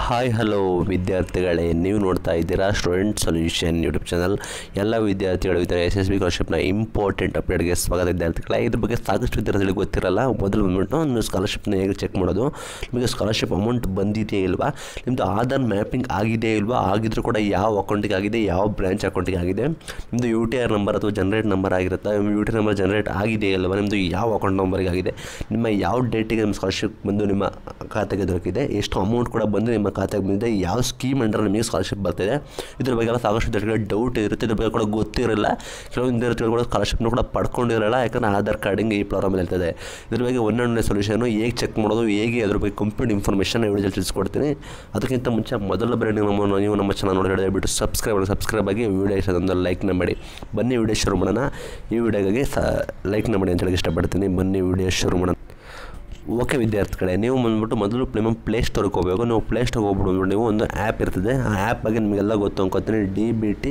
hi hello ವಿದ್ಯಾರ್ಥಿಗಳೇ ನೀವು ನೋಡ್ತಾ ಇದ್ದೀರಾ ಸ್ಟೂಡೆಂಟ್ ಸೊಲ್ಯೂಷನ್ ಯೂಟ್ಯೂಬ್ ಚಾನಲ್ ಎಲ್ಲ ವಿದ್ಯಾರ್ಥಿಗಳು ಇದ್ದಾರೆ ಎಸ್ ಎಸ್ ಬಿ ಸ್ಕಾಲರ್ಶಿಪ್ನ ಇಂಪಾರ್ಟೆಂಟ್ ಅಪ್ಡೇಟ್ಗೆ ಸ್ವಾಗತ ವಿದ್ಯಾರ್ಥಿಗಳೇ ಇದ್ರ ಬಗ್ಗೆ ಸಾಕಷ್ಟು ವಿದ್ಯಾರ್ಥಿಗಳಿಗೆ ಗೊತ್ತಿರಲ್ಲ ಮೊದಲು ಬಂದ್ಬಿಟ್ಟು ನೀವು ಸ್ಕಾಲರ್ಶಿಪ್ನ ಹೇಗೆ ಚೆಕ್ ಮಾಡೋದು ನಿಮಗೆ ಸ್ಕಾಲರ್ಶಿಪ್ ಅಮೌಂಟ್ ಬಂದಿದೆಯೇ ಇಲ್ವಾ ನಿಮ್ಮದು ಆಧಾರ್ ಮ್ಯಾಪಿಂಗ್ ಆಗಿದೆ ಇಲ್ವಾ ಆಗಿದ್ರೂ ಕೂಡ ಯಾವ ಅಕೌಂಟಿಗೆ ಆಗಿದೆ ಯಾವ ಬ್ರಾಂಚ್ ಅಕೌಂಟಿಗೆ ಆಗಿದೆ ನಿಮ್ಮದು ಯು ಟಿ ಆರ್ ನಂಬರ್ ಅಥವಾ ಜನರೇಟ್ ನಂಬರ್ ಆಗಿರುತ್ತೆ ಯು ಟಿ ನಂಬರ್ ಜನರೇಟ್ ಆಗಿದೆ ಇಲ್ವಾ ನಿಮ್ಮದು ಯಾವ ಅಕೌಂಟ್ ನಂಬರ್ಗೆ ಆಗಿದೆ ನಿಮ್ಮ ಯಾವ ಡೇಟಿಗೆ ನಿಮ್ಮ ಸ್ಕಾಲರ್ಶಿಪ್ ಬಂದು ನಿಮ್ಮ ಖಾತೆಗೆ ದೊರಕಿದೆ ಎಷ್ಟು ಅಮೌಂಟ್ ಕೂಡ ಬಂದು ನಿಮ್ಮ ಖಾತೆಗೆ ಬಂದಿದೆ ಯಾವ ಸ್ಕೀಮ್ ಅಂಡರ್ ನಿಮಗೆ ಸ್ಕಾಲರ್ಶಿಪ್ ಬರ್ತಿದೆ ಇದ್ರ ಬಗ್ಗೆ ಎಲ್ಲ ಸಾಕಷ್ಟು ವಿದ್ಯಾರ್ಥಿಗಳಿಗೆ ಡೌಟ್ ಇರುತ್ತೆ ಇದ್ರ ಬಗ್ಗೆ ಕೂಡ ಗೊತ್ತಿರಲ್ಲ ಕೆಲವು ವಿದ್ಯಾರ್ಥಿಗಳು ಕೂಡ ಸ್ಕಾಲರ್ಶಿಪ್ನ ಕೂಡ ಪಡ್ಕೊಂಡಿರಲ್ಲ ಯಾಕಂದರೆ ಆಧಾರ್ ಕಾರ್ಡಿಂಗ್ ಈ ಪ್ರಾಬ್ಲಮ್ ಇರ್ತದೆ ಇದ್ರ ಬಗ್ಗೆ ಒಂದೊಂದೇ ಸೊಲ್ಯೂಷನು ಹೇಗೆ ಚೆಕ್ ಮಾಡೋದು ಹೇಗೆ ಅದ್ರ ಬಗ್ಗೆ ಕಂಪ್ಲೀಟ್ ಇನ್ಫಾರ್ಮೇಷನ್ ವಿಡಿಯೋದಲ್ಲಿ ತಿಳಿಸ್ಕೊಡ್ತೀನಿ ಅದಕ್ಕಿಂತ ಮುಂಚೆ ಮೊದಲ ಬರೀ ನಮ್ಮ ನೀವು ನಮ್ಮ ಚಾನಲ್ ನೋಡಿ ದಯವಿಟ್ಟು ಸಬ್ಸ್ಕ್ರೈಬ್ ಮಾಡಿ ಸಬ್ಸ್ಕ್ರೈಬ್ ಆಗಿ ವಿಡಿಯೋ ಇಷ್ಟ ಒಂದು ಲೈಕ್ನ ಮಾಡಿ ಬನ್ನಿ ವಿಡಿಯೋ ಶುರು ಮಾಡೋಣ ಈ ವಿಡಿಯೋಗಾಗಿ ಸ ಲೈಕ್ನ ಮಾಡಿ ಅಂತ ಹೇಳಕ್ಕೆ ಇಷ್ಟಪಡ್ತೀನಿ ಬನ್ನಿ ವಿಡಿಯೋ ಶುರು ಮಾಡೋಣ ಓಕೆ ವಿದ್ಯಾರ್ಥಿಗಳೇ ನೀವು ಬಂದ್ಬಿಟ್ಟು ಮೊದಲು ನಿಮ್ಮ ಪ್ಲೇ ಸ್ಟೋರ್ಗೆ ಹೋಗಬೇಕು ನೀವು ಪ್ಲೇ ಸ್ಟೋರ್ಗೆ ಹೋಗ್ಬಿಟ್ಟು ನೀವು ಒಂದು ಆ್ಯಪ್ ಇರ್ತದೆ ಆ ಆ್ಯಪ್ ಬಗ್ಗೆ ನಿಮಗೆಲ್ಲ ಗೊತ್ತು ಅನ್ಕೋತೀನಿ ಡಿ ಬಿ ಟಿ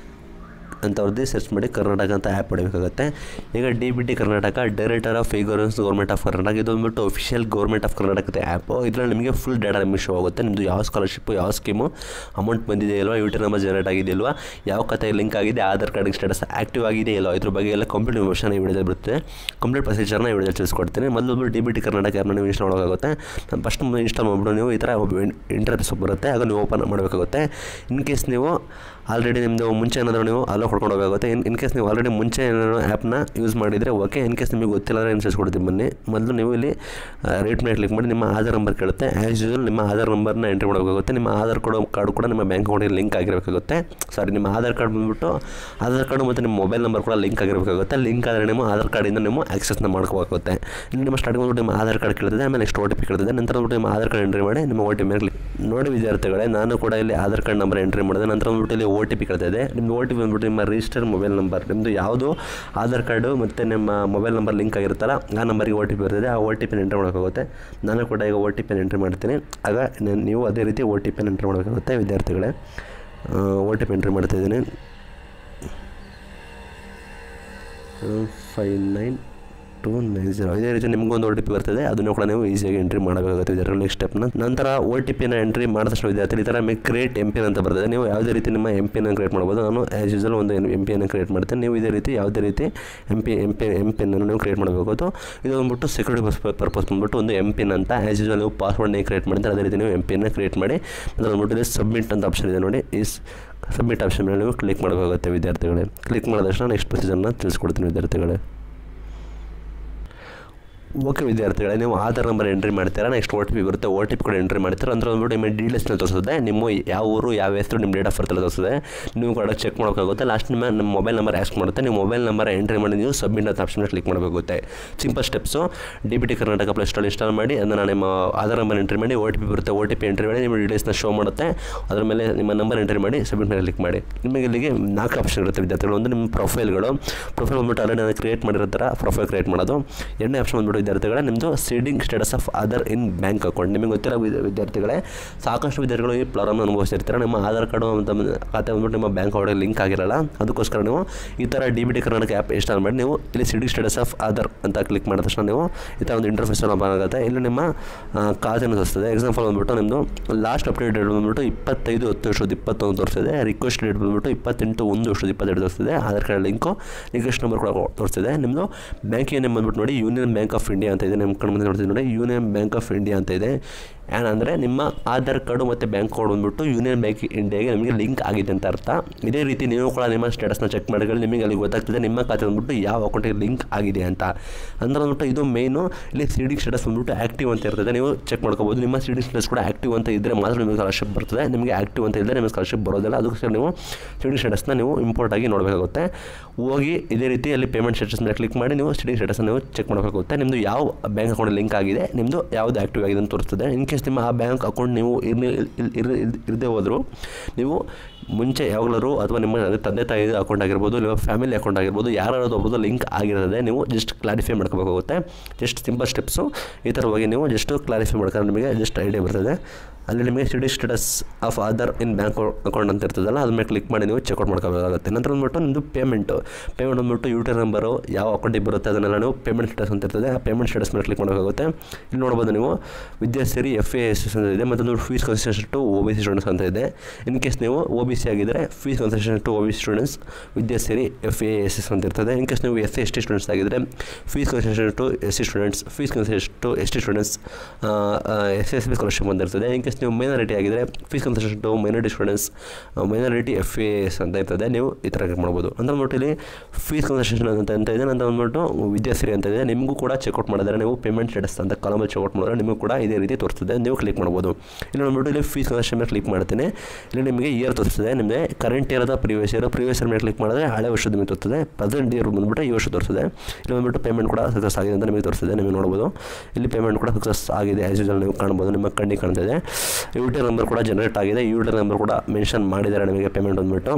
ಅಂತ ಅವ್ರದ್ದು ಸರ್ಚ್ ಮಾಡಿ ಕರ್ನಾಟಕ ಅಂತ ಆ್ಯಪ್ ಹೊಡಿಬೇಕಾಗುತ್ತೆ ಈಗ D B T Karnataka director of ಇಗರೆನ್ಸ್ ಗೌರ್ಮೆಂಟ್ ಆಫ್ ಕರ್ನಾಟಕ ಇದು ಬಂದ್ಬಿಟ್ಟು ಅಫಿಷಿಯಲ್ ಗೌರ್ಮೆಂಟ್ ಆಫ್ ಕರ್ನಾಟಕದ ಆ್ಯಪು ಇದರಲ್ಲಿ ನಿಮಗೆ ಫುಲ್ ಡೇಟಾ ನಿಮಗೆ ಶೋ ಆಗುತ್ತೆ ನಿಮ್ಮದು ಯಾವ ಸ್ಕಾಲರ್ಶಿಪ್ಪು ಯಾವ ಸ್ಕೀಮು ಅಮೌಂಟ್ ಬಂದಿದೆ ಇಲ್ವಾ ಯು ಟಿ ನಂಬರ್ ಜನರೇಟ್ ಆಗಿದೆ ಇಲ್ವಾ ಯಾವ ಖಾತೆಗೆ ಲಿಂಕ್ ಆಗಿದೆ ಆಧಾರ್ ಕಾರ್ಡಿಗೆ ಸ್ಟೇಟಸ್ ಆ್ಯಕ್ಟಿವ್ ಆಗಿದೆ ಇಲ್ವಾ ಇದ್ರ ಬಗ್ಗೆ ಎಲ್ಲ ಕಂಪ್ಲೀಟ್ ಇನ್ಫಾರ್ಮೇಷನ್ ಈ ವಿಡಿಯೋದಲ್ಲಿ ಬರುತ್ತೆ ಕಂಪ್ಲೀಟ್ ಪ್ರೊಸೀಜರ್ನ ಈ ವಿಡಿಯೋದಲ್ಲಿ ತಿಳಿಸ್ಕೊಡ್ತೀನಿ ಮೊದಲು ಡಿ ಬಿ ಟಿ ಕರ್ನಾಟಕ ಆ್ಯಪ್ನ ನೀವು ಇನ್ಸ್ಟಾಲ್ ಮಾಡೋಕ್ಕಾಗುತ್ತೆ ಫಸ್ಟ್ ಇನ್ಸ್ಟಾಲ್ ಮಾಡಿಬಿಟ್ಟು ನೀವು ಈ ಥರ ಇಂಟರ್ಫೇಸ್ ಬರುತ್ತೆ ಆಗ ನೀವು ಓಪನ್ ಮಾಡಬೇಕಾಗುತ್ತೆ ಇನ್ ಕೇಸ್ ನೀವು ಆಲ್ರೆಡಿ ನಿಮ್ಮದು ಮುಂಚೆ ಏನಾದರೂ ನೀವು ಅಲೋ ಕೊಡ್ಕೊಂಡು ಹೋಗಬೇಕಾಗುತ್ತೆ ಇನ್ ಇನ್ ಕೇಸ್ ನೀವು ಆಲ್ರೆಡಿ ಮುಂಚೆ ಏನಾದರೂ ಆ್ಯಪ್ನ ಯೂಸ್ ಮಾಡಿದರೆ ಓಕೆ ಇನ್ ಕೇಸ್ ನಿಮಗೆ ಗೊತ್ತಿಲ್ಲ ಅಂದರೆ ಏನು ಕೊಡ್ತೀನಿ ಬನ್ನಿ ಮೊದಲು ನೀವು ಇಲ್ಲಿ ರೇಟ್ ಮೇಲೆ ಕ್ಲಿಕ್ ಮಾಡಿ ನಿಮ್ಮ ಆಧಾರ್ ನಂಬರ್ ಕೇಳುತ್ತೆ ಆ್ಯಸ್ ಯೂಸಲ್ ನಿಮ್ಮ ಆಧಾರ್ ನಂಬರ್ನ ಎಂಟ್ರಿ ಮಾಡಬೇಕಾಗುತ್ತೆ ನಿಮ್ಮ ಆಧಾರ್ ಕೊಡೋ ಕಾರ್ಡ್ ಕೂಡ ನಿಮ್ಮ ಬ್ಯಾಂಕ್ ಅಕೌಂಟಿಗೆ ಲಿಂಕ್ ಆಗಿರಬೇಕಾಗುತ್ತೆ ಸಾರಿ ನಿಮ್ಮ ಆಧಾರ್ ಕಾರ್ಡ್ ಬಂದುಬಿಟ್ಟು ಆಧಾರ್ ಕಾರ್ಡು ಮತ್ತು ನಿಮ್ಮ ಮೊಬೈಲ್ ನಂಬರ್ ಕೂಡ ಲಿಂಕ್ ಆಗಿರಬೇಕಾಗುತ್ತೆ ಲಿಂಕ್ ಆದರೆ ನಿಮ್ಮ ಆಧಾರ್ ಕಾರ್ಡಿಂದ ನೀವು ಆಕ್ಸೆಸ್ನ ಮಾಡ್ಕೋಬೇಕಾಗುತ್ತೆ ಇಲ್ಲಿ ನಿಮ್ಮ ಸ್ಟಾರ್ಟಿಂಗ್ ಬಂದ್ಬಿಟ್ಟು ನಿಮ್ಮ ಆಧಾರ್ ಕಾರ್ಡ್ ಕೇಳ್ತದೆ ಆಮೇಲೆ ನೆಕ್ಸ್ಟ್ ಓ ಟಿ ಪಿ ಕೇಳ್ತದೆ ನಂತರ ಬಂದ್ಬಿಟ್ಟು ನಿಮ್ಮ ಆಧಾರ್ ಕಾರ್ಡ್ ಎಂಟ್ರಿ ಮಾಡಿ ನಿಮ್ಮ ಓ ಟಿ ಪಿ ಮೇಲೆ ಕ್ಲಿಕ್ ನೋಡಿ ವಿದ್ಯಾರ್ಥಿಗಳೇ ನಾನು ಕೂಡ ಇಲ್ಲಿ ಆಧಾರ್ ಕಾರ್ಡ್ ನಂಬರ್ ಎಂಟ್ರಿ ಮಾಡಿದೆ ನಂತರ ಬಂದ್ಬಿಟ್ಟು ಇಲ್ಲಿ ಓ ಟಿ ಪಿ ಕೇಳ್ತಾ ಇದೆ ನಿಮ್ಮದು ಓ ಟಿ ಪಿ ಬಂದ್ಬಿಟ್ಟು ನಿಮ್ಮ ರಿಜಿಸ್ಟರ್ ಮೊಬೈಲ್ ನಂಬರ್ ನಿಮ್ಮದು ಯಾವುದು ಆಧಾರ್ ಕಾರ್ಡು ಮತ್ತು ನಿಮ್ಮ ಮೊಬೈಲ್ ನಂಬರ್ ಲಿಂಕ್ ಆಗಿರುತ್ತಲ್ಲ ಆ ನಂಬರಿಗೆ ಓ ಟಿ ಪಿ ಬರ್ತದೆ ಆ ಓ ಟಿ ಪಿನ ಎಂಟ್ರಿ ಮಾಡೋಕ್ಕಾಗುತ್ತೆ ನಾನು ಕೂಡ ಈಗ ಓ ಟಿ ಪಿನ ಎಂಟ್ರಿ ಮಾಡ್ತೀನಿ ಆಗ ನ- ನೀವು ಅದೇ ರೀತಿ ಓ ಟಿ ಪಿನ ಎಂಟ್ರಿ ಮಾಡಬೇಕಾಗುತ್ತೆ ವಿದ್ಯಾರ್ಥಿಗಳೇ ಓ ಟಿ ಪಿ ಎಂಟ್ರಿ ಮಾಡ್ತಾಯಿದ್ದೀನಿ five nine two nine zero ಇದೇ ರೀತಿ ನಿಮಗೊಂದು ಓ ಟಿ ಪಿ ಬರ್ತದೆ ಅದನ್ನು ಕೂಡ ನೀವು ಈಸಿಯಾಗಿ ಎಂಟ್ರಿ ಮಾಡಬೇಕಾಗುತ್ತೆ ವಿದ್ಯಾರ್ಥಿಗಳು ನೆಕ್ಸ್ಟ್ ಸ್ಟೆಪ್ನ ನಂತರ ಓ ಟಿ ಪಿನ ಎಂಟ್ರಿ ಮಾಡಿದ ತಕ್ಷಣ ವಿದ್ಯಾರ್ಥಿ ಈ ಥರ ನಿಮಗೆ ಕ್ರಿಯೇಟ್ ಎಂ ಪಿನ್ ಅಂತ ಬರ್ತದೆ ನೀವು ಯಾವುದೇ ರೀತಿ ನಿಮ್ಮ ಎಂ ಪಿನ ಕ್ರಿಯೇಟ್ ಮಾಡ್ಬೋದು ನಾನು ಆ್ಯಸ್ ಯೂಸಲ್ ಒಂದು ಎಂ ಪಿಯನ್ನು ಕ್ರಿಯೇಟ್ ಮಾಡ್ತೇನೆ ನೀವು ಇದೇ ರೀತಿ ಯಾವುದೇ ರೀತಿ M P M P M ಪಿನ್ನನ್ನು ನೀವು ಕ್ರಿಯೇಟ್ ಮಾಡಬೇಕಾಗುತ್ತೆ ಇದು ಬಂದ್ಬಿಟ್ಟು ಸೆಕ್ಯೂರಿಟಿ ಪರ್ಪಸ್ ಬಂದ್ಬಿಟ್ಟು ಒಂದು ಎಂ ಪಿನ್ ಅಂತ ಆ್ಯಸ್ ಯೂಸಲ್ ನೀವು ಪಾಸ್ವರ್ಡ್ನ ಕ್ರಿಯೇಟ್ ಮಾಡ್ತಾರೆ ಅದೇ ರೀತಿ ನೀವು ಎಂ ಪಿನ್ನ ಕ್ರಿಯೇಟ್ ಮಾಡಿ ನಂತರ ಬಂದ್ಬಿಟ್ಟು ಇಲ್ಲಿ ಸಬ್ಮಿಟ್ ಅಂತ ಆಪ್ಷನ್ ಇದೆ ನೋಡಿ ಈ ಸಬ್ಮಿಟ್ ಆಪ್ಷನ್ ಮೇಲೆ ನೀವು ಕ್ಲಿಕ್ ಮಾಡಬೇಕಾಗುತ್ತೆ ವಿದ್ಯಾರ್ಥಿಗಳೇ ಕ್ಲಿಕ್ ಮಾಡಿದ ತಕ್ಷಣ ನೆಕ್ಸ್ಟ್ ಪ್ರೊಸೀಜರ್ನ ತಿಳಿಸ್ಕೊಡ್ತೀನಿ ವಿದ್ಯಾರ್ಥಿಗಳೇ ಓಕೆ ವಿದ್ಯಾರ್ಥಿಗಳೇ ನೀವು ಆಧಾರ್ ನಂಬರ್ ಎಂಟ್ರಿ ಮಾಡ್ತೀರಾ ನೆಕ್ಸ್ಟ್ ಓ ಟಿ ಪಿ ಬರುತ್ತೆ ಓ ಟಿ ಪಿ ಕೂಡ ಎಂಟ್ರಿ ಮಾಡ್ತೀರಾ ಅಂದ್ರೆ ಬಂದ್ಬಿಟ್ಟು ನಿಮ್ಮ ಡೀಟೇಲ್ಸ್ನ ತೋರಿಸುತ್ತೆ ನಿಮ್ಮ ಯಾವ ಊರು ಯಾವ ಹೆಸರು ನಿಮ್ಮ ಡೇಟ್ ಆಫ್ ಬರ್ತ್ ಎಲ್ಲ ತೋರಿಸುತ್ತೆ ನೀವು ಕೂಡ ಚೆಕ್ ಮಾಡೋಕ್ಕಾಗುತ್ತೆ ಲಾಸ್ಟ್ ನಿಮ್ಮ ನಿಮ್ಮ ಮೊಬೈಲ್ ನಂಬರ್ ಆ್ಯಸ್ಟ್ ಮಾಡುತ್ತೆ ನೀವು ಮೊಬೈಲ್ ನಂಬರ್ ಎಂಟ್ರಿ ಮಾಡಿ ನೀವು ಸಬ್ಮಿಟ್ ಅಂತ ಆಪ್ಷನ್ ಕ್ಲಿಕ್ ಮಾಡಬೇಕಾಗುತ್ತೆ simple steps D B T Karnataka play store install ಮಾಡಿ ಅದನ್ನು ನಿಮ್ಮ ಆಧಾರ್ ನಂಬರ್ ಎಂಟ್ರಿ ಮಾಡಿ ಓ ಟಿ ಪಿ ಬರುತ್ತೆ ಓ ಟಿ ಪಿ ಎಂಟ್ರಿ ಮಾಡಿ ನಿಮ್ಮ ಡೀಟೇಲ್ಸ್ನ ಶೋ ಮಾಡುತ್ತೆ ಅದರ ಮೇಲೆ ನಿಮ್ಮ ನಂಬರ್ ಎಂಟ್ರಿ ಮಾಡಿ ಸಬ್ಮಿಟ್ ಮೇಲೆ ಕ್ಲಿಕ್ ಮಾಡಿ ನಿಮಗೆ ಇಲ್ಲಿಗೆ ನಾಲ್ಕು ಆಪ್ಷನ್ ಇರುತ್ತೆ ವಿದ್ಯಾರ್ಥಿಗಳು ಒಂದು ನಿಮ್ಮ ಪ್ರೊಫೈಲ್ಗಳು ಪ್ರೊಫೈಲ್ ಬಂದ್ಬಿಟ್ಟು ಆಲ್ರೆಡಿ ನಾನು ಕ್ರಿಯೇಟ್ ಮಾಡಿರ್ತಾರೆ ಪ್ರೊಫೈಲ್ ಕ್ರಿಯೇಟ್ ಮಾಡೋದು ಎರಡನೇ ಆಪ್ಷನ್ ಬಂದ್ಬಿಟ್ಟು ವಿದ್ಯಾರ್ಥಿಗಳೇ ನಿಮ್ಮದು seeding status of Aadhaar in bank account ನಿಮಗೆ ಗೊತ್ತಿರೋ ವಿದ್ಯಾ- ವಿದ್ಯಾರ್ಥಿಗಳೇ ಸಾಕಷ್ಟು ವಿದ್ಯಾರ್ಥಿಗಳು ಈ ಪ್ರಾಬ್ಲಮ್ ಅನುಭವಿಸ್ತಿರ್ತಾರೆ ನಿಮ್ಮ ಆಧಾರ್ ಕಾರ್ಡು ಅಂತ ಬಂದ್- ಖಾತೆ ಬಂದ್ಬಿಟ್ಟು ನಿಮ್ಮ ಬ್ಯಾಂಕ್ ಅಕೌಂಟಿಗೆ ಲಿಂಕ್ ಆಗಿರಲ್ಲ ಅದಕ್ಕೋಸ್ಕರ ನೀವು ಈ ಥರ D B T Karnataka app install ಮಾಡಿ ನೀವು ಇಲ್ಲಿ ಸೀಡಿಂಗ್ ಸ್ಟೇಟಸ್ ಆಫ್ ಆಧಾರ್ ಅಂತ ಕ್ಲಿಕ್ ಮಾಡಿದ ತಕ್ಷಣ ನೀವು ಈ ಥರ ಒಂದು ಇಂಟರ್ಫೇಸ್ ಓಪನ್ ಆಗುತ್ತೆ ಇಲ್ಲಿ ನಿಮ್ಮ ಆ, ಖಾತೆಯನ್ನು ತೋರಿಸ್ತದೆ ಎಕ್ಸಾಂಪಲ್ ಬಂದ್ಬಿಟ್ಟು ನಿಮ್ಮದು ಲಾಸ್ಟ್ ಅಪ್ಡೇಟ್ ಡೇಟ್ ಬಂದ್ಬಿಟ್ಟು ಇಪ್ಪತ್ತೈದು ಹತ್ತು ವರ್ಷದ ಇಪ್ಪತ್ತೊಂದು ತೋರಿಸ್ತಿದೆ ರಿಕ್ವೆಸ್ಟ್ ಡೇಟ್ ಬಂದ್ಬಿಟ್ಟು ಇಪ್ಪತ್ತೆಂಟು ಒಂದು ವರ್ಷದ ಇಪ್ಪತ್ತೆರಡು ತೋರಿಸ್ತಿದೆ Aadhaar card link request number ಕೂಡ ತೋರಿಸ್ತಿದೆ ನಿಮ್ಮದು ಬ್ಯಾಂಕ್ ನೇಮ್ ಬಂದ್ಬಿಟ್ಟು ನೋಡಿ ಯೂನಿಯನ್ ಬ್ಯಾಂಕ್ ಆಫ್ ಇಂಡಿಯಾ ಅಂತ ಇದೆ ನಿಮ್ಮ ಕಣ್ಣು ಮುಂದೆ ನೋಡ್ತಿದ್ದೀನಿ ನೋಡಿ ಯೂನಿಯನ್ ಬ್ಯಾಂಕ್ ಆಫ್ ಇಂಡಿಯಾ ಅಂತ ಇದೆ ಏನಂದರೆ ನಿಮ್ಮ ಆಧಾರ್ ಕಾರ್ಡು ಮತ್ತು ಬ್ಯಾಂಕ್ ಕಾರ್ಡ್ ಬಂದ್ಬಿಟ್ಟು ಯೂನಿಯನ್ ಬ್ಯಾಂಕ್ ಇಂಡಿಯಾಗೆ ನಿಮಗೆ ಲಿಂಕ್ ಆಗಿದೆ ಅಂತ ಅರ್ಥ ಇದೇ ರೀತಿ ನೀವು ಕೂಡ ನಿಮ್ಮ ಸ್ಟೇಟಸ್ನ ಚೆಕ್ ಮಾಡಿದ್ರೆ ನಿಮಗೆ ಅಲ್ಲಿ ಗೊತ್ತಾಗ್ತದೆ ನಿಮ್ಮ ಖಾತೆ ಬಂದ್ಬಿಟ್ಟು ಯಾವ ಅಕೌಂಟಿಗೆ ಲಿಂಕ್ ಆಗಿದೆ ಅಂತ ಅಂದ್ರೆ ಬಂದ್ಬಿಟ್ಟು ಇದು ಮೇಯ್ನು ಇಲ್ಲಿ ಸೀಡಿಂಗ್ ಸ್ಟೇಟಸ್ ಬಂದ್ಬಿಟ್ಟು ಆ್ಯಕ್ಟಿವ್ ಅಂತ ಇರ್ತದೆ ನೀವು ಚೆಕ್ ಮಾಡ್ಕೋಬೋದು ನಿಮ್ಮ ಸೀಡಿಂಗ್ ಸ್ಟೇಟಸ್ ಕೂಡ ಆ್ಯಕ್ಟಿವ್ ಅಂತ ಇದ್ದರೆ ಮಾತ್ರ ನಿಮಗೆ ಸ್ಕಾಲರ್ಶಿಪ್ ಬರ್ತದೆ ನಿಮಗೆ ಆ್ಯಕ್ಟಿವ್ ಅಂತ ಇದ್ದರೆ ನಿಮಗೆ ಸ್ಕಾಲರ್ಶಿಪ್ ಬರೋದಿಲ್ಲ ಅದಕ್ಕೋಸ್ಕರ ನೀವು ಸೀಡಿಂಗ್ ಸ್ಟೇಟಸ್ನ ನೀವು ಇಂಪೋರ್ಟ್ ಆಗಿ ನೋಡಬೇಕಾಗುತ್ತೆ ಹೋಗಿ ಇದೇ ರೀತಿ ಅಲ್ಲಿ ಪೇಮೆಂಟ್ ಸ್ಟೇಟಸ್ ಮೇಲೆ ಕ್ಲಿಕ್ ಮಾಡಿ ನೀವು ಸೀಡಿಂಗ್ ಸ್ಟೇಟಸ್ನ ನೀವು ಚೆಕ್ ಮಾಡಬೇಕಾಗುತ್ತೆ ನಿಮ್ಮದು ಯಾವ ಬ್ಯಾಂಕ್ ಅಕೌಂಟ್ ಲಿಂಕ್ ಆಗಿದೆ ನಿಮ್ಮದು ಯಾವುದು ಆ್ಯಕ್ಟಿವ್ ಆಗಿದೆ ಅಂತ ತೋರಿಸ್ತದೆ ಇನ್ ಕೇಸ್ ನಿಮ್ಮ ಆ ಬ್ಯಾಂಕ್ ಅಕೌಂಟ್ ನೀವು ಇರ್ಲಿ ಇರದೇ ಹೋದರೂ ನೀವು ಮುಂಚೆ ಯಾವಾಗಲೂ ಅಥವಾ ನಿಮ್ಮ ತಂದೆ ತಾಯಿ ಅಕೌಂಟ್ ಆಗಿರ್ಬೋದು ನಿಮ್ಮ ಫ್ಯಾಮಿಲಿ ಅಕೌಂಟ್ ಆಗಿರ್ಬೋದು ಯಾರಾದ್ರೂ ಒಬ್ಬರದ್ದು ಲಿಂಕ್ ಆಗಿರೋದೇ ನೀವು ಜಸ್ಟ್ ಕ್ಲಾರಿಫೈ ಮಾಡ್ಕೋಬೇಕಾಗುತ್ತೆ ಜಸ್ಟ್ ಸಿಂಪಲ್ ಸ್ಟೆಪ್ಸು ಈ ಥರ ಹೋಗಿ ನೀವು ಜಸ್ಟ್ ಕ್ಲಾರಿಫೈ ಮಾಡ್ಕೊಂಡು ನಿಮಗೆ ಜಸ್ಟ್ ಐಡಿಯಾ ಬರ್ತದೆ ಅಲ್ಲಿ ನಿಮಗೆ seeding status of Aadhaar in bank account ಅಂತ ಇರ್ತದಲ್ಲ ಅದ್ರ ಮೇಲೆ ಕ್ಲಿಕ್ ಮಾಡಿ ನೀವು ಚೆಕ್ಔಟ್ ಮಾಡ್ಕೋಬೇಕಾಗುತ್ತೆ ನಂತರ ಬಂದ್ಬಿಟ್ಟು ನಿಮ್ಮದು ಪೇಮೆಂಟು ಪೇಮೆಂಟ್ ಬಂದ್ಬಿಟ್ಟು ಯು ಟಿ ನಂಬರು ಯಾವ ಅಕೌಂಟಿಗೆ ಬರುತ್ತೆ ಅದನ್ನೆಲ್ಲ ನೀವು ಪೇಮೆಂಟ್ ಸ್ಟೇಟಸ್ ಅಂತ ಇರ್ತದೆ ಆ ಪೇಮೆಂಟ್ ಸ್ಟೇಟಸ್ ಮೇಲೆ ಕ್ಲಿಕ್ ಮಾಡಬೇಕಾಗುತ್ತೆ ಇಲ್ಲಿ ನೋಡ್ಬೋದು ನೀವು Vidyasiri F A S S ಅಂತ ಇದೆ ಮತ್ತು fees concession to O B C students ಅಂತ ಇದೆ ಇನ್ ಕೇಸ್ ನೀವು ಒ ಬಿ ಸಿ ಆಗಿದ್ದರೆ fees concession to O B C students Vidyasiri F A S S ಅಂತ ಇರ್ತದೆ ಇನ್ ಕೇಸ್ ನೀವು S C S T students ಆಗಿದ್ದರೆ fees concession to S C students fees concession to S T students S S B scholarship ಅಂತ ಇರ್ತದೆ in case ನೀವು minority ಆಗಿದ್ದರೆ fees concession to minority students minority F A S ಅಂತ ಇರ್ತದೆ ನೀವು ಈ ಥರ ಕ್ಲಿಕ್ ಮಾಡ್ಬೋದು ಅಂತ ಅಂದ್ಬಿಟ್ಟು ಇಲ್ಲಿ ಫೀಸ್ ಕನ್ಸೆಷನ್ ಅಂತ ಅಂತ ಇದೆ ನಂತರ ಬಂದ್ಬಿಟ್ಟು ವಿದ್ಯಾಸಿರಿ ಅಂತ ಇದೆ ನಿಮಗೂ ಕೂಡ ಚೆಕ್ಔಟ್ ಮಾಡಿದ್ರೆ ನೀವು ಪೇಮೆಂಟ್ ಸ್ಟೇಟಸ್ ಅಂತ ಕಾಲಮಲ್ಲಿ ಚೆಕ್ಔಟ್ ಮಾಡಿದ್ರೆ ನಿಮಗೂ ಕೂಡ ಇದೇ ರೀತಿ ತೋರಿಸ್ತದೆ ನೀವು ಕ್ಲಿಕ್ ಮಾಡ್ಬೋದು ಇಲ್ಲಿ ಬಂದ್ಬಿಟ್ಟು ಇಲ್ಲಿ ಫೀಸ್ ಕನ್ಸೆಷನ್ ಮೇಲೆ ಕ್ಲಿಕ್ ಮಾಡ್ತೀನಿ ಇಲ್ಲಿ ನಿಮಗೆ ಇಯರ್ ತೋರಿಸ್ತದೆ ನಿಮಗೆ ಕರೆಂಟ್ ಇಯರದ ಪ್ರೀವಿಯಸ್ ಇಯರ್ ಪ್ರೀವಿಯಸ್ ಇಯರ್ ಮೇಲೆ ಕ್ಲಿಕ್ ಮಾಡಿದ್ರೆ ಹಳೆ ವರ್ಷದ ನಿಮಗೆ ತೋರಿಸ್ತದೆ ಪ್ರೆಸೆಂಟ್ ಇಯರ್ ಬಂದ್ಬಿಟ್ಟು ಈ ವರ್ಷ ತೋರಿಸ್ತದೆ ಇಲ್ಲಿ ಬಂದ್ಬಿಟ್ಟು ಪೇಮೆಂಟ್ ಕೂಡ ಸಕ್ಸಸ್ ಆಗಿದೆ ಅಂತ ನಿಮಗೆ ತೋರಿಸ್ತದೆ ನಿಮಗೆ ನೋಡ್ಬೋದು ಇಲ್ಲಿ ಪೇಮೆಂಟ್ ಕೂಡ ಸಕ್ಸಸ್ ಆಗಿದೆ ಆ್ಯಸ್ ಯೂಸಲ್ ನೀವು ಕಾಣ್ಬೋದು ನಿಮ್ಮ ಕಣ್ಣಿಗೆ ಕಾಣ್ತಿದೆ ಯು ಟಿ ನಂಬರ್ ಕೂಡ ಜನರೇಟ್ ಆಗಿದೆ ಯು ಟಿ ನಂಬರ್ ಕೂಡ ಮೆನ್ಷನ್ ಮಾಡಿದ್ದಾರೆ ನಿಮಗೆ ಪೇಮೆಂಟ್ ಬಂದ್ಬಿಟ್ಟು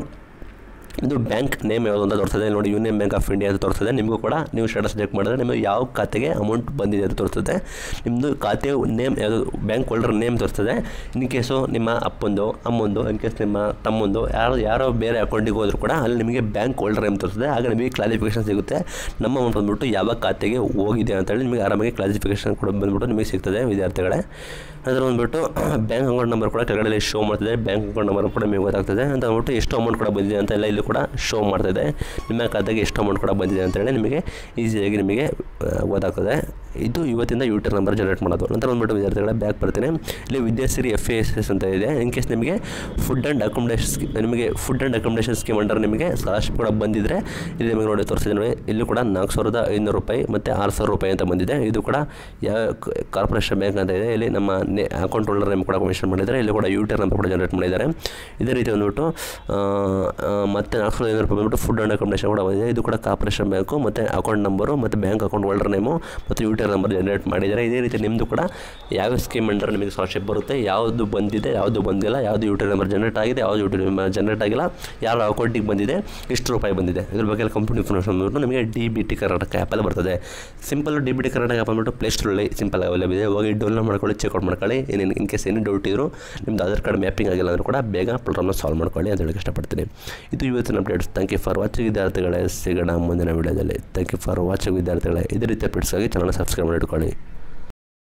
ಇದು ಬ್ಯಾಂಕ್ ನೇಮ್ ಯಾವುದು ಅಂತ ತೋರಿಸ್ತದೆ ನೋಡಿ ಯೂನಿಯನ್ ಬ್ಯಾಂಕ್ ಆಫ್ ಇಂಡಿಯಾ ಅಂತ ತೋರಿಸ್ತದೆ ನಿಮಗೂ ಕೂಡ ನೀವು ಸ್ಟೇಟಸ್ ಚೆಕ್ ಮಾಡಿದ್ರೆ ನಿಮಗೆ ಯಾವ ಖಾತೆಗೆ ಅಮೌಂಟ್ ಬಂದಿದೆ ಅಂತ ತೋರಿಸ್ತದೆ ನಿಮ್ಮದು ಖಾತೆ ನೇಮ್ ಯಾವುದು ಬ್ಯಾಂಕ್ ಹೋಲ್ಡರ್ ನೇಮ್ ತೋರಿಸ್ತದೆ ಇನ್ ಕೇಸು ನಿಮ್ಮ ಅಪ್ಪಂದು ಅಮ್ಮಂದು ಇನ್ ಕೇಸ್ ನಿಮ್ಮ ತಮ್ಮಂದು ಯಾರು ಯಾರೋ ಬೇರೆ ಅಕೌಂಟಿಗೆ ಹೋದರೂ ಕೂಡ ಅಲ್ಲಿ ನಿಮಗೆ ಬ್ಯಾಂಕ್ ಹೋಲ್ಡರ್ ನೇಮ್ ತೋರಿಸ್ತದೆ ಆಗ ನಿಮಗೆ ಕ್ಲಾರಿಫಿಕೇಷನ್ ಸಿಗುತ್ತೆ ನಮ್ಮ ಅಮೌಂಟ್ ಬಂದ್ಬಿಟ್ಟು ಯಾವ ಖಾತೆಗೆ ಹೋಗಿದೆ ಅಂತೇಳಿ ನಿಮಗೆ ಆರಾಮಾಗಿ ಕ್ಲಾರಿಫಿಕೇಷನ್ ಕೂಡ ಬಂದ್ಬಿಟ್ಟು ನಿಮಗೆ ಸಿಗ್ತದೆ ವಿದ್ಯಾರ್ಥಿಗಳೇ ಅದರ ಬಂದ್ಬಿಟ್ಟು ಬ್ಯಾಂಕ್ ಅಕೌಂಟ್ ನಂಬರ್ ಕೂಡ ಕೆಳಗಡೆ ಶೋ ಮಾಡ್ತಿದೆ ಬ್ಯಾಂಕ್ ಅಕೌಂಟ್ ನಂಬರ್ ಕೂಡ ನಿಮಗೆ ಗೊತ್ತಾಗ್ತದೆ ಅಂತ ಅಂದ್ಬಿಟ್ಟು ಎಷ್ಟು ಅಮೌಂಟ್ ಕೂಡ ಬಂದಿದೆ ಅಂತ ಎಲ್ಲ ಇಲ್ಲಿ ಕೂಡ ಶೋ ಮಾಡ್ತಿದೆ ನಿಮ್ಮ ಖಾತೆಗೆ ಎಷ್ಟು ಅಮೌಂಟ್ ಕೂಡ ಬಂದಿದೆ ಅಂತೇಳಿ ನಿಮಗೆ ಈಸಿಯಾಗಿ ನಿಮಗೆ ಆ, ಗೊತ್ತಾಗ್ತದೆ ಇದು ಇವತ್ತಿಂದ ಯೂಟರ್ ನಂಬರ್ ಜನರೇಟ್ ಮಾಡೋದು ನಂತರ ಬಂದ್ಬಿಟ್ಟು ವಿದ್ಯಾರ್ಥಿಗಳ ಬ್ಯಾಕ್ ಬರ್ತೀನಿ ಇಲ್ಲಿ Vidyasiri F A S S ಅಂತ ಇದೆ ಇನ್ ಕೇಸ್ ನಿಮಗೆ ಫುಡ್ ಆ್ಯಂಡ್ ಅಕೊಮಡೇಷನ್ ಸ್ಕೀಮ್ ನಿಮಗೆ food and accommodation scheme under ನಿಮಗೆ ಸ್ಕಾಲರ್ಶಿಪ್ ಕೂಡ ಬಂದಿದ್ದರೆ ಇಲ್ಲಿ ನಿಮಗೆ ನೋಡಿ ತೋರಿಸಿದೆ ನೋಡಿ ಇಲ್ಲಿ ಕೂಡ ನಾಲ್ಕು ಸಾವಿರದ ಐನೂರು ರೂಪಾಯಿ ಮತ್ತು ಆರು ಸಾವಿರ ರೂಪಾಯಿ ಅಂತ ಬಂದಿದೆ ಇದು ಕೂಡ ಯಾವ ಕಾರ್ಪೊರೇಷನ್ ಬ್ಯಾಂಕ್ ಅಂತ ಇದೆ ಇಲ್ಲಿ ನಮ್ಮ ನೆ ಅಕೌಂಟ್ ಹೋಲ್ಡರ್ ನೇಮ್ ಕೂಡ ಮೆನ್ಷನ್ ಮಾಡಿದ್ದಾರೆ ಇಲ್ಲಿ ಕೂಡ ಯೂಟರ್ ನಂಬರ್ ಕೂಡ ಜನರೇಟ್ ಮಾಡಿದ್ದಾರೆ ಇದೇ ರೀತಿ ಬಂದ್ಬಿಟ್ಟು ಆ, ಆ, ಮತ್ತೆ ನಾಲ್ಕು ಸಾವಿರದ ಐನೂರು ರೂಪಾಯಿ ಬಂದ್ಬಿಟ್ಟು ಫುಡ್ ಆ್ಯಂಡ್ ಅಕೊಮಡೇಷನ್ ಕೂಡ ಬಂದಿದೆ ಇದು ಕೂಡ ಕಾರ್ಪೊರೇಷನ್ ಬ್ಯಾಂಕು ಮತ್ತು ಅಕೌಂಟ್ ನಂಬರು ಮತ್ತು ಬ್ಯಾಂಕ್ ಅಕೌಂಟ್ ಹೋಲ್ಡರ್ ನೇಮು ಮತ್ತು ಯೂಟರ್ ನಂಬರ್ ಜನರೇಟ್ ಮಾಡಿದ್ದಾರೆ ಇದೇ ರೀತಿ ನಿಮ್ಮದು ಕೂಡ ಯಾವ ಸ್ಕೀಮ್ ಅಂಡರ್ ನಿಮಗೆ ಸ್ಕಾಲರ್ಶಿಪ್ ಬರುತ್ತೆ ಯಾವುದು ಬಂದಿದೆ ಯಾವುದು ಬಂದಿಲ್ಲ ಯಾವುದು ಯೂಟರ್ ನಂಬರ್ ಜನರೇಟ್ ಆಗಿದೆ ಯಾವುದು ಯೂಟರ್ ನಂಬರ್ ಜನರೇಟ್ ಆಗಿಲ್ಲ ಯಾರ ಅಕೌಂಟಿಗೆ ಬಂದಿದೆ ಎಷ್ಟು ರೂಪಾಯಿ ಬಂದಿದೆ ಇದ್ರ ಬಗ್ಗೆ ಕಂಪ್ಲೀಟ್ ಇನ್ಫಾರ್ಮೇಷನ್ ಬಂದ್ಬಿಟ್ಟು ನಿಮಗೆ ಡಿ ಬಿ ಟಿ ಕರ್ನಾಟಕ ಆ್ಯಪಲ್ಲಿ ಬರ್ತದೆ simple D B T Karnataka app ಬಂದ್ಬಿಟ್ಟು ಪ್ಲೇಸ್ಟೋರಲ್ಲಿ ಸಿಂಪಲ್ ಅವೈಲೇಬಲ್ ಇದೆ ಹೋಗಿ ಡೌನ್ಲೋಡ್ ಮಾಡ್ಕೊಳ್ಳಿ ಚೆಕ್ಔಟ್ ಮಾಡ್ಕೊಳ್ಳಿ ಇನ್ ಇನ್ ಕೇಸ್ ಏನು ಡೌಟ್ ಇದ್ರು ನಿಮ್ದು ಆಧಾರ್ ಕಾರ್ಡ್ ಮ್ಯಾಪಿಂಗ್ ಆಗಿಲ್ಲ ಅಂದರೂ ಕೂಡ ಬೇಗ ಪ್ರಾಬ್ಲಮ್ನ ಸಾಲ್ವ್ ಮಾಡ್ಕೊಳ್ಳಿ ಅಂತ ಹೇಳಕ್ಕೆ ಇಷ್ಟಪಡ್ತೀನಿ ಇದು ಇವತ್ತಿನ updates thank you for watching ವಿದ್ಯಾರ್ಥಿಗಳೇ ಸಿಗೋಣ ಮುಂದಿನ ವೀಡಿಯೋದಲ್ಲಿ ಥ್ಯಾಂಕ್ ಯು ಫಾರ್ ವಾಚಿಂಗ್ ವಿದ್ಯಾರ್ಥಿಗಳೇ ಇದೇ ರೀತಿ ಅಪ್ಡೇಟ್ಸ್ಗಾಗಿ ಚಾನಲ್ ಸಬ್ಸ್ಕ್ರೈಬ್ ಮಾಡಿ ಇಟ್ಕೊಳ್ಳಿ